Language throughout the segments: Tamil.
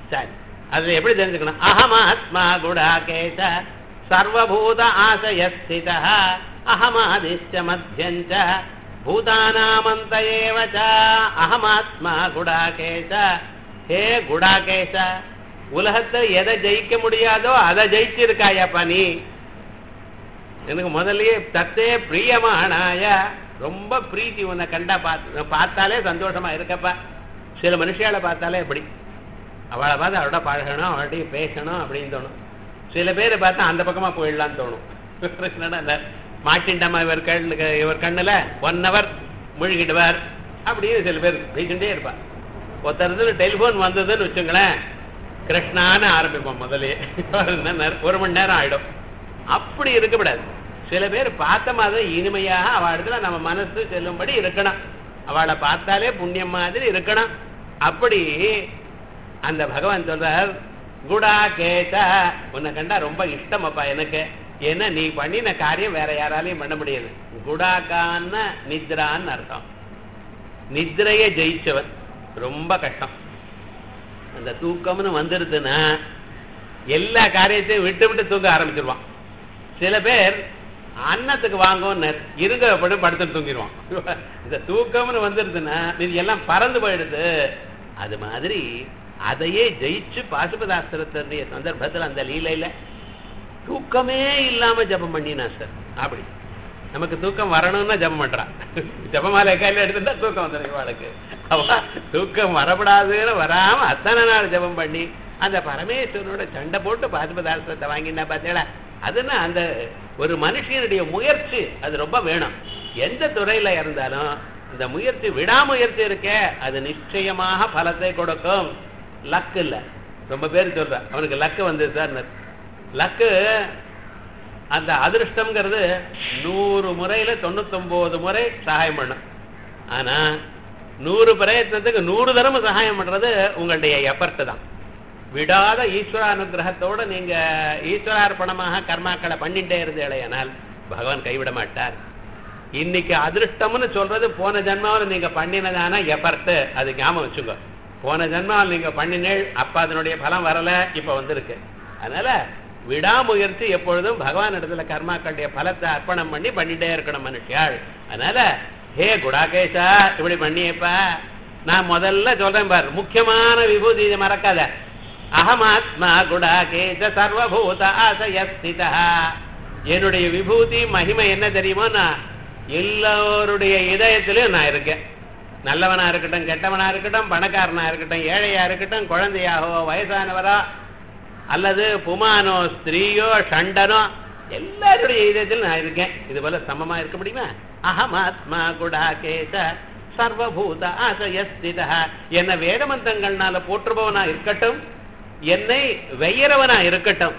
சரி அதுல எப்படி தெரிஞ்சுக்கணும் அகமாத்மா குடாகேச சர்வபூத ஆசயஸ்தித அகமாதிஷ்ட மத்தியஞ்ச பூதானாமந்த ஏவ ச அகமாத்மா குடாகேச ஹே குடாகேச உலகத்தை எதை ஜெயிக்க முடியாதோ அதை ஜெயிச்சிருக்காயப்பா நீ எனக்கு முதல்லயே தத்தே பிரியமானாய ரொம்ப பிரீத்தி உன்னை கண்டா பார்த்து பார்த்தாலே சந்தோஷமா இருக்கப்பா சில மனுஷியால பார்த்தாலே எப்படி அவளை பார்த்து அவளோட பழகணும் அவள்கிட்ட பேசணும் அப்படின்னு தோணும் சில பேரை பார்த்தா அந்த பக்கமா போயிடலான்னு தோணும் என்னடா இந்த மாட்டின்டாமா இவர் கண்ணுக்கு இவர் கண்ணுல ஒன் ஹவர் முழுகிடுவார் அப்படின்னு சில பேர் பேசிட்டே இருப்பார் ஒருத்தர் டெலிஃபோன் வந்ததுன்னு வச்சுங்களேன் கிருஷ்ணான்னு ஆரம்பிப்போம் முதலே ஒரு மணி நேரம் ஆயிடும் அப்படி இருக்கக்கூடாது சில பேர் பார்த்த மாதிரி இனிமையாக அவள் இடத்துல நம்ம மனசு செல்லும்படி இருக்கணும் அவளை பார்த்தாலே புண்ணியம் மாதிரி இருக்கணும் அப்படி அந்த பகவான் சொல்றார் குடா கேட்ட உன்னை கண்டா ரொம்ப இஷ்டம் அப்பா எனக்கு ஏன்னா நீ பண்ணின காரியம் வேற யாராலையும் பண்ண முடியாது குடாக்கான நித்ரான்னு அர்த்தம் நித்ரைய ஜெயிச்சவன் ரொம்ப கஷ்டம் அந்த தூக்கம்னு வந்துருதுன்னா எல்லா காரியத்தையும் விட்டு விட்டு தூங்க ஆரம்பிச்சிருவான் சில பேர் அன்னத்துக்கு வாங்கன்னு இருங்க படி படுத்து தூங்கிடுவான் இந்த தூக்கம்னு வந்துருதுன்னா இது எல்லாம் பறந்து போயிடுது அது மாதிரி அதையே ஜெயிச்சு பாசுபதாஸ்திரத்தினுடைய சந்தர்ப்பத்தில் அந்த லீலையில தூக்கமே இல்லாம ஜபம் பண்ணினா சார் அப்படி நமக்கு தூக்கம் வரணும்னா ஜபம் பண்றான் ஜபமாலை கையில எடுத்துட்டா தூக்கம் வந்துடும் இவாளுக்கு அவ தூக்கம் வரப்படாதுன்னு வராம அத்தனை நாள் ஜபம் பண்ணி அந்த பரமேஸ்வரனோட சண்டை போட்டு பாசுபதாஸ்திரத்தை வாங்கினா பார்த்தீங்களா அதுன்னா அந்த ஒரு மனுஷனுடைய முயற்சி அது ரொம்ப வேணும் எந்த துறையில இருந்தாலும் இந்த முயற்சி விடாமுயற்சி இருக்க அது நிச்சயமாக பலத்தை கொடுக்கும் லக்கு இல்ல ரொம்ப பேர் சொல்ற அவனுக்கு லக்கு வந்து சார் லக்கு அந்த அதிருஷ்டம்ங்கிறது நூறு முறையில தொண்ணூத்தொன்பது முறை சகாயம் பண்ணும் ஆனா நூறு பிரயத்னத்துக்கு நூறு தரம் சகாயம் பண்றது உங்களுடைய எஃபர்ட் தான் விடாத ஈஸ்வர அனுகிரகத்தோட நீங்க ஈஸ்வரார்ப்பணமாக கர்மாக்களை பண்ணிட்டே இருந்தேனால் பகவான் கைவிட மாட்டார் இன்னைக்கு அதிருஷ்டம்னு சொல்றது போன ஜென்மாவில் நீங்க பண்ணினதான எஃபர்ட் அது ஞாபகம் வச்சுக்கோ போன ஜென்மாவில் நீங்க பண்ணினேள் அப்ப அதனுடைய பலம் வரல இப்ப வந்திருக்கு அதனால விடாமுயற்சி எப்பொழுதும் பகவான் இடத்துல கர்மாக்களுடைய பலத்தை அர்ப்பணம் பண்ணி பண்ணிட்டே இருக்கணும் மனுஷியாள் அதனால ஹே குடாகேஷா இப்படி பண்ணியப்பா நான் முதல்ல சொல்றேன் பாரு முக்கியமான விபூதி இதை மறக்காத அகமாத்மா குடாகேஷ சர்வபூத ஆசயஸ்திதா என்னுடைய விபூதி மகிமை என்ன தெரியுமோ நான் எல்லோருடைய இதயத்திலையும் நான் இருக்கேன் நல்லவனா இருக்கட்டும் கெட்டவனா இருக்கட்டும் பணக்காரனா இருக்கட்டும் ஏழையா இருக்கட்டும் குழந்தையாகவோ வயசானவரா அல்லது புமானோ ஸ்திரீயோ ஷண்டனோ எல்லாருடைய இதயத்தில் நான் இருக்கேன் இது போல சமமா இருக்க முடியுமா அகமாத்மா குடாகேச சர்வபூத ஆசயஸ்திதா என்ன வேதமந்தங்கள்னால போற்றுபவனா இருக்கட்டும் என்னை வெய்யறவனா இருக்கட்டும்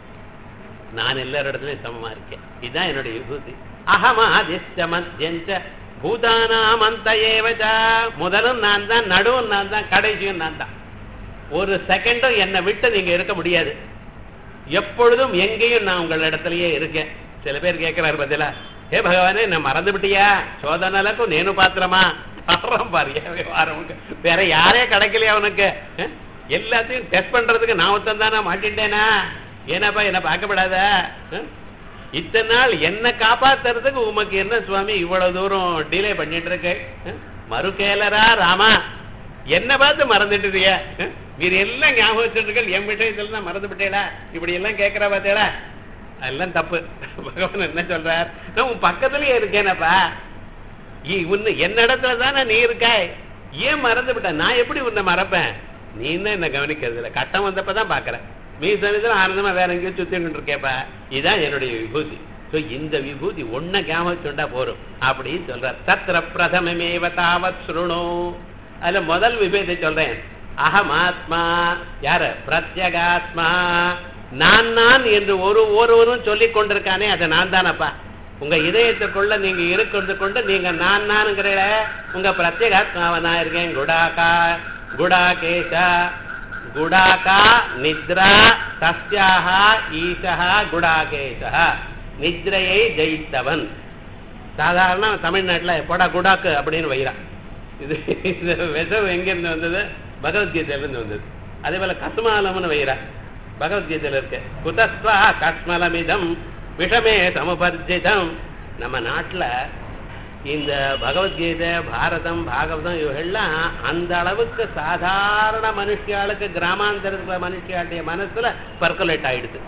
நான் எல்லாரிடத்துலயும் சமமா இருக்கேன் இதுதான் என்னுடைய விபூதி அகமாதிஷ்ட மத்தியஞ்ச பூதானாம் அந்த ஏவஜா முதலும் நான் தான் நடுவும் நான் தான் கடைசியும் நான் தான் ஒரு செகண்டும் என்னை விட்டு நீங்க இருக்க முடியாது எப்பொழுதும் எங்கேயும் நான் உங்கள் இடத்துலயே இருக்கேன் சில பேர் கேட்கிறாரு பதிலா ஏ பகவானே நான் மறந்து விட்டியா சோதனலக்கும் நேனு பாத்திரமா வர்றோம் பாரு ஏன் விவகாரம் உனக்கு? வேற யாரே கிடைக்கலையா உனக்கு அஹ்? எல்லாத்தையும் டெஸ்ட் பண்றதுக்கு நான் ஒருத்தன் தானே மாட்டின்டேனா ஏன்னாப்பா என்ன பார்க்கப்படாத அஹ்? இத்தனை நாள் என்ன காப்பாத்துறதுக்கு உமக்கு என்ன சுவாமி இவ்வளவு தூரம் டிலே பண்ணிட்டு இருக்க அஹ்? மறுகேலரா ராமா என்ன பார்த்து மறந்துட்டுறிய மீது எல்லாம் ஞாபகம் வச்சுட்டு என் விஷயத்துல தான் மறந்து விட்டேடா இப்படி எல்லாம் கேட்கிறா பார்த்தேடா அதெல்லாம் தப்பு பகவான் என்ன சொல்றார் நான் உன் பக்கத்துலயே இருக்கேனப்பா இ- உன்னை என்ன இடத்துல தானே நீ இருக்காய் ஏன் மறந்து விட்ட நான் எப்படி உன்னை மறப்பேன் நீ தான் என்ன கவனிக்கிறது இல்லை கட்டம் வந்தப்பதான் பாக்குறேன் மீ சமயத்துல ஆனந்தமா வேற எங்கேயோ சுத்திட்டு இருக்கேப்பா இதுதான் என்னுடைய விபூதி சோ இந்த விபூதி ஒன்ன ஞாபகம் சொன்னா போரும் அப்படின்னு சொல்றார் தத்திர பிரதமமேவ தாவத் சுருணு அதுல முதல் விபேதை சொல்றேன் அகமாத்மா யாரு பிரத்யகாத்மா நான் நான் என்று ஒரு ஒருவரும் சொல்லிக் கொண்டிருக்கானே அது நான் தானப்பா உங்க இதயத்துக்குள்ள நீங்க இருக்கிறது கொண்டு நீங்க நான் நானுங்கிற உங்க பிரத்யேகாத்மாவை நான் இருக்கேன் குடாகா குடாகேஷா குடாகா நித்ரா தஸ்யாஹா ஈஷா குடாகேஷா நித்ரையை ஜெயித்தவன் சாதாரண தமிழ்நாட்டுல போடா குடாக்கு அப்படின்னு வைறான் இது இந்த விஷம் எங்கிருந்து வந்தது பகவத்கீதையிலிருந்து வந்தது அதே போல கஸ்மாலம்னு வைரா பகவத்கீதையில இருக்கு குதஸ்வா கஸ்மலமிதம் விஷமே சமுபர்ஜிதம் நம்ம நாட்டுல இந்த பகவத்கீதை பாரதம் பாகவதம் இவைகள்லாம் அந்த அளவுக்கு சாதாரண மனுஷியாளுக்கு கிராமாந்தரத்துல மனுஷியாளுடைய மனசுல பர்குலேட் ஆயிடுது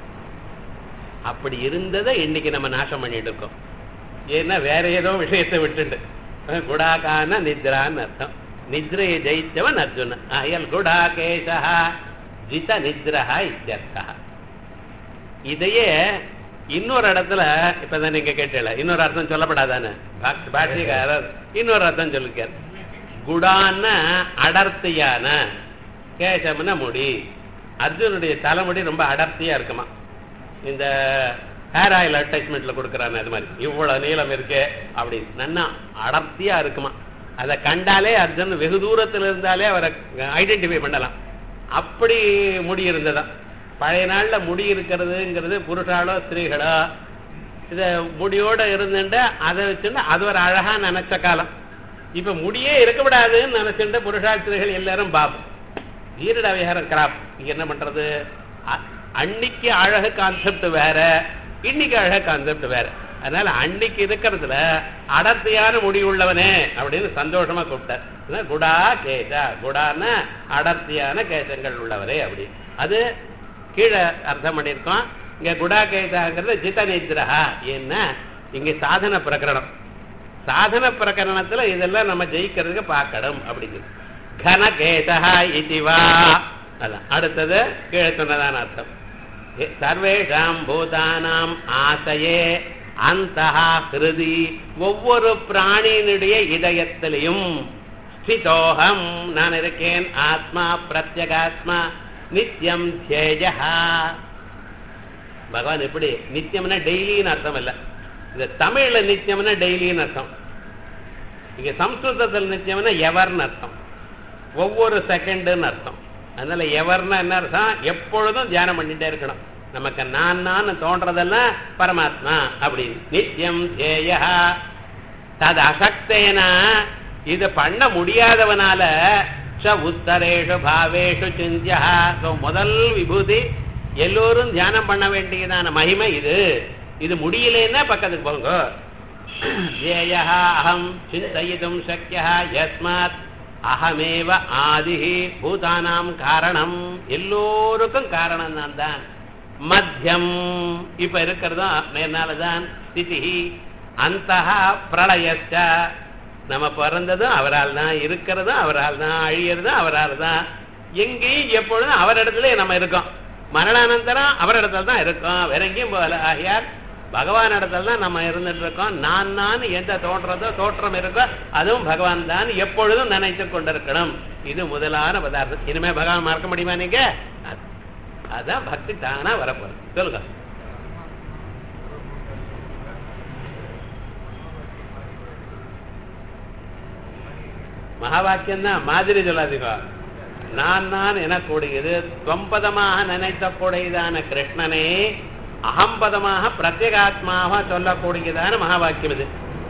அப்படி இருந்ததை இன்னைக்கு நம்ம நாசம் பண்ணிட்டு இருக்கோம் ஏன்னா வேற ஏதோ விஷயத்தை விட்டுண்டு குடாகான நித்ரான்னு அர்த்தம் நித்ரையை ஜெயித்தவன் அர்ஜுனன் அயல் குடாகேஷா ஜித நித்ரஹா இத்தியர்த்தா இதையே இன்னொரு இடத்துல இப்பதான் நீங்க கேட்டல இன்னொரு அர்த்தம் சொல்லப்படாதானே பாக்- பாஷ்யக்காரர் இன்னொரு அர்த்தம் சொல்லிருக்கார் குடான அடர்த்தியான கேசம்னா முடி அர்ஜுனுடைய தலைமுடி ரொம்ப அடர்த்தியா இருக்குமா இந்த ஹேர் ஆயில் அட்டைச்மெண்ட்ல கொடுக்குறாங்க அது மாதிரி இவ்வளவு நீளம் இருக்கு அப்படி நன்னா அடர்த்தியா இருக்குமா அதை கண்டாலே அர்ஜுன் வெகு தூரத்துல இருந்தாலே அவரை ஐடென்டிஃபை பண்ணலாம் அப்படி முடி இருந்ததாம் பழைய நாள்ல முடி இருக்கிறதுங்கிறது புருஷாலோ ஸ்திரீகளோ இத முடியோட இருந்துட்டு அதை வச்சுட்டு அது ஒரு அழகா நினைச்ச காலம் இப்ப முடியே இருக்கக்கூடாதுன்னு நினைச்சுட்டு புருஷா ஸ்திரீகள் எல்லாரும் பாப்போம் வீரட விஹாரம் கிராப் இங்க என்ன பண்றது அ- அன்னைக்கு அழகு கான்செப்ட் வேற இன்னைக்கு அழகு கான்செப்ட் வேற அதனால அன்னைக்கு இருக்கிறதுல அடர்த்தியான முடி உள்ளவனே அப்படின்னு சந்தோஷமா கூப்பிட்டார் அதான் குடா கேசா குடான அடர்த்தியான கேசங்கள் உள்ளவரே அப்படி அது கீழே அர்த்தம் பண்ணியிருக்கோம் இங்க குடா கேசாங்கிறது ஜித நித்ரஹா ஏன்னா இங்க சாதன பிரகரணம் சாதன பிரகரணத்துல இதெல்லாம் நம்ம ஜெயிக்கிறதுக்கு பார்க்கணும் அப்படிங்கிறது கனகேசா இதுவா அதான் அடுத்தது கீழே சொன்னதான அர்த்தம் எ- சர்வேஷாம் பூதானாம் ஆசையே அந்த ஹிருதி ஒவ்வொரு பிராணியினுடைய இதயத்திலையும் ஸ்திதோகம் நான் இருக்கேன் ஆத்மா பிரத்யகாத்மா நித்யம் தியேஜா பகவான் எப்படி நித்தியம்னா டெய்லின்னு அர்த்தம் இல்ல இந்த தமிழ்ல நித்தியம்னா டெய்லின்னு அர்த்தம் இங்க சம்ஸ்கிருதத்தில் நித்தியம்னா எவர்னு அர்த்தம் ஒவ்வொரு செகண்டுன்னு அர்த்தம் அதனால எவர்னா என்ன அர்த்தம் எப்பொழுதும் தியானம் பண்ணிட்டே இருக்கணும் நமக்கு நான் நான் தோன்றதெல்லாம் பரமாத்மா அப்படின்னு நித்தியம் தேயா தது அசக்தேனா இது பண்ண முடியாதவனால ச உத்தரேஷு பாவேஷு சிந்தியா So, முதல் விபூதி எல்லோரும் தியானம் பண்ண வேண்டியதான மகிமை இது இது முடியலன்னா பக்கத்துக்கு போங்க ஜேயா அகம் சிந்தயிதும் சக்கியா யஸ்மாத் அகமேவ ஆதிஹி பூதானாம் காரணம் எல்லோருக்கும் காரணம் நான் தான் மத்தியம் இப்ப இருக்கிறதும் என்னாலதான் ஸ்திதி அந்த பிரளயச்ச நம்ம பிறந்ததும் அவரால் தான் இருக்கிறதும் அவரால் தான் அழியறதும் அவரால் தான் எங்கேயும் எப்பொழுதும் அவரிடத்துல நம்ம இருக்கோம் மரணானந்தரம் அவரிடத்துல தான் இருக்கோம் வேற எங்கேயும் போகல ஆகையால் பகவான் இடத்துல தான் நம்ம இருந்துட்டு இருக்கோம் நான் நான் எந்த தோற்றதோ தோற்றம் இருக்கோ அதுவும் பகவான் தான் எப்பொழுதும் நினைத்து கொண்டிருக்கணும் இது முதலான பதார்த்தம் இனிமே பகவான் மறக்க முடியுமா நீங்க அது- அதான் பக்தி தானா வரப்போறது சொல்லுங்க மகா வாக்கியம் தான் மாதிரி சொல்லாதீங்க நான் நான் எனக்கூடியது தொம்பதமாக நினைக்கக்கூடியதான கிருஷ்ணனே அகம்பதமாக பிரத்யேகாத்மாக சொல்லக்கூடியதான மகா வாக்கியம் இது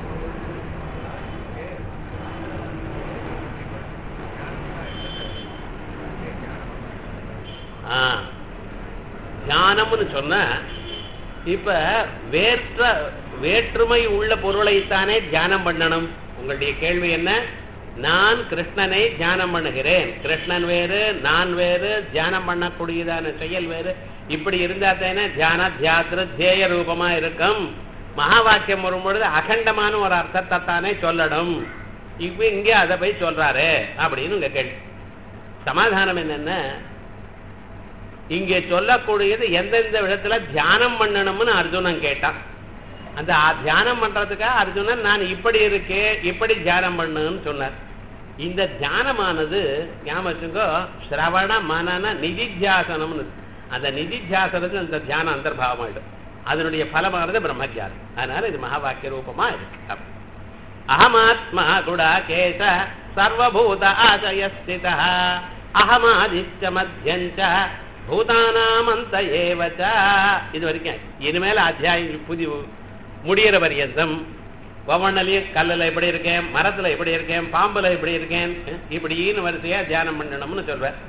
ஆ தியானம்னு சொன்னா இப்ப வேற்ற வேற்றுமை உள்ள பொருளைத்தானே தியானம் பண்ணணும் உங்களுடைய கேள்வி என்ன நான் கிருஷ்ணனை தியானம் பண்ணுகிறேன் கிருஷ்ணன் வேறு நான் வேறு தியானம் பண்ணக்கூடியதான செயல் வேறு இப்படி இருந்தா தானே தியான தியாத்திர தேய ரூபமா இருக்கும் மகா வாக்கியம் வரும்பொழுது அகண்டமான ஒரு அர்த்தத்தை தானே சொல்லணும் இப்ப இங்கே அதை போய் சொல்றாரு அப்படின்னு உங்க கேள்வி சமாதானம் என்னன்னா இங்கே சொல்லக்கூடியது எந்தெந்த விதத்துல தியானம் பண்ணணும்னு அர்ஜுனன் கேட்டான் அந்த ஆ- தியானம் பண்றதுக்காக அர்ஜுனன் நான் இப்படி இருக்கேன் இப்படி தியானம் பண்ணுன்னு சொன்னார் இந்த தியானமானது ஞாபகம் வச்சுக்கோ சிரவண மனன நிதித்தியாசனம்னு அந்த நிதித்தியாசனத்துல இந்த தியானம் அந்தர்பாவமாயிடும் அதனுடைய பலமானது பிரம்மத்தியானம் அதனால இது மகா வாக்கிய ரூபமா இருக்கு அப்படி. அகமாத்மா குடாகேச சர்வபூத ஆசயஸ்தித அகமாதித்ய மத்தியஞ்ச பூதானாமந்த ஏவச்ச இது வரைக்கும் இனிமேல் அத்தியாயம் புதி முடியிற பரியந்தம் ஒவ்வொன்றிலையும் கல்லுல எப்படி இருக்கேன் மரத்துல எப்படி இருக்கேன் பாம்புல எப்படி இருக்கேன் இப்படின்னு வரிசையா தியானம் பண்ணணும்னு சொல்வேன்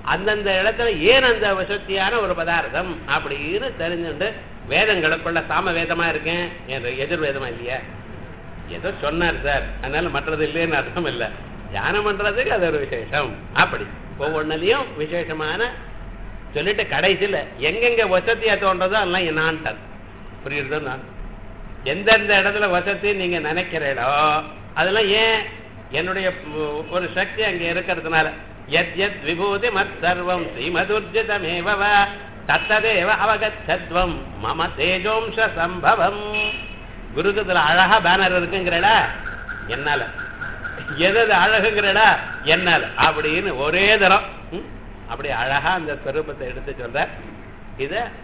அந்தந்த இடத்துல ஏன் அந்த வசத்தியான ஒரு பதார்த்தம் அப்படின்னு தெரிஞ்சுட்டு வேதங்களுக்குள்ள சாம வேதமா இருக்கேன் என்ற எதிர்வேதமா இல்லையா ஏதோ சொன்னார் சார் அதனால மற்றது இல்லைன்னு அர்த்தம் இல்லை தியானம் பண்றதுக்கு அது ஒரு விசேஷம் அப்படி ஒவ்வொன்றுலையும் விசேஷமான சொல்லிட்டு கடைசியில் எங்கெங்க வசதியா தோன்றதோ அதெல்லாம் என்னான்ட்டார் புரியுறதோ நான் எந்தெந்த இடத்துல வசதி நீங்க நினைக்கிறீடோ அதெல்லாம் ஏன் என்னுடைய உ- ஒரு சக்தி அங்க இருக்கிறதுனால எத் எத் விபூதி மத் சர்வம் ஸ்ரீமதுர்ஜிதமேவ தத்ததேவ அவகச்சத்வம் மம தேஜோம்ச சம்பவம் குருகுல அழகா பேனர் இருக்குங்கிறடா என்னால எது எது அழகுங்கிறடா என்னால அப்படின்னு ஒரே தரம் ம், அப்படி அழகா அந்த ஸ்வரூபத்தை எடுத்து சொல்ற இத